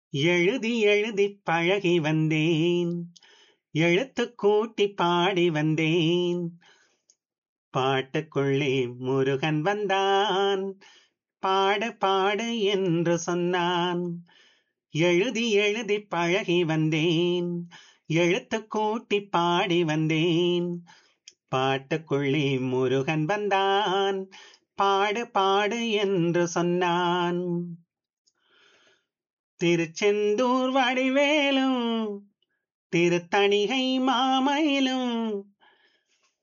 எழுதி எழுதி பழகி வந்தேன் எழுத்துக் கூட்டி பாடி வந்தேன் பாட்டுக்குள்ளே முருகன் வந்தான் பாடு பாடு என்று சொன்னான் எழுதி எழுதி பழகி வந்தேன் எழுத்துக் கூட்டி பாடி வந்தேன் பாட்டுக்குள்ளே முருகன் வந்தான் பாடு பாடு என்று சொன்னான் திருச்செந்தூர் வடிவேலும் திருத்தணிகை மாமயிலும்